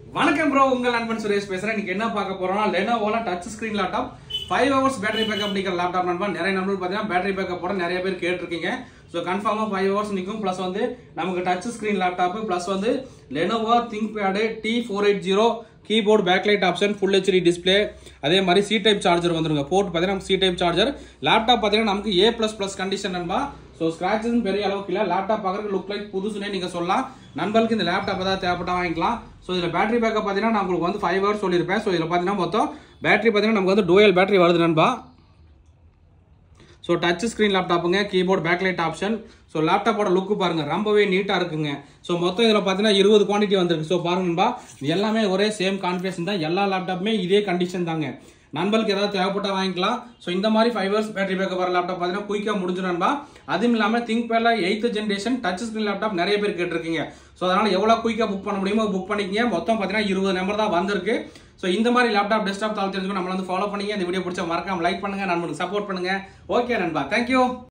வணக்கம் ப்ரோ உங்கள் நண்பன் சுரேஷ் பேசுறேன் இன்னைக்கு என்ன பார்க்க போறோம்னா லெனோவோல touch screen laptop five hours battery backup நிக்கிற லேப்டாப் நண்பா நிறைய நண்பர்கள் பார்த்தீங்கன்னா பேட்டரி பேக்கப் போட நிறைய பேர் கேட்டிருக்கீங்க ஸோ கன்ஃபார்மாக ஃபைவ் ஹவர்ஸ் நிற்கும் ப்ளஸ் வந்து நமக்கு டச் ஸ்கிரீன் லேப்டாப் ப்ளஸ் வந்து Lenovo ThinkPad T four eight zero keyboard backlight option full HD display அதே மாதிரி சி டைப் சார்ஜர் வந்துருங்க போர்ட் பார்த்தீங்கன்னா சி டைப் சார்ஜர் லேப்டாப் பார்த்தீங்கன்னா நமக்கு ஏ ப்ளஸ் ப்ளஸ் கண்டிஷன் நண்பா ஸோ ஸ்க்ராச்சஸ் பெரிய அளவுக்கு இல்லை லேப்டாப் பார்க்குறதுக்கு லுக் லைக் புதுசுனே நீங்கள் சொல்லலாம் நண்பர்களுக்கு இந்த லேப்டாப் ஏதாவது தேவைப்பட்டா வாங்கிக்கலாம் ஸோ இதில் பேட்டரி பேக்கப் பார்த்தீங்கன்னா நான் உங்களுக்கு வந்து ஃபைவ் ஹவர்ஸ் சொல்லியிருப்பேன் ஸோ இதில் பார்த்தீங்கன்னா மொத்தம் பேட்டரி பார்த்தீங்கன்னா நமக்கு வந்து டூயல் பேட்டரி வருது நண்பா ஸோ டச் ஸ்க்ரீன் லேப்டாப்புங்க கீபோர்ட் பேக்லைட் ஆப்ஷன் ஸோ லேப்டாப்போட லுக்கு பாருங்க ரொம்பவே நீட்டாக இருக்குங்க ஸோ மொத்தம் இதில் பார்த்தீங்கன்னா இருபது குவான்டிட்டி வந்திருக்கு ஸோ பாருங்கப்பா இது எல்லாமே ஒரே சேம் கான்ஃபிகரேஷன் தான் எல்லா லேப்டாப்புமே இதே கண்டிஷன் தாங்க நண்பர்களுக்கு ஏதாவது தேவைப்பட்டா வாங்கிக்கலாம் ஸோ இந்த மாதிரி ஃபைவ் ஹவர்ஸ் பேட்டரி பேக்கப் வர லேப்டாப் பார்த்தீங்கன்னா குயிக்காக முடிஞ்சிடும்பா அதுவும் இல்லாமல் திங்க் பேல eighth generation touch screen laptop நிறைய பேர் கேட்டிருக்கீங்க ஸோ அதனால் எவ்வளோ குயிக்காக புக் பண்ண முடியுமோ புக் பண்ணிக்கங்க மொத்தம் பார்த்தீங்கன்னா இருபது நம்பர் தான் வந்திருக்கு ஸோ இந்த மாதிரி லேப்டாப் டெஸ்க்டாப் தாள் தெரிஞ்சுக்கணும் நம்மள வந்து ஃபாலோ பண்ணிங்க இந்த வீடியோ பிடிச்சா மறக்காம லைக் பண்ணுங்க நண்பனுக்கு சப்போர்ட் பண்ணுங்க ஓகே நண்பா தேங்க்யூ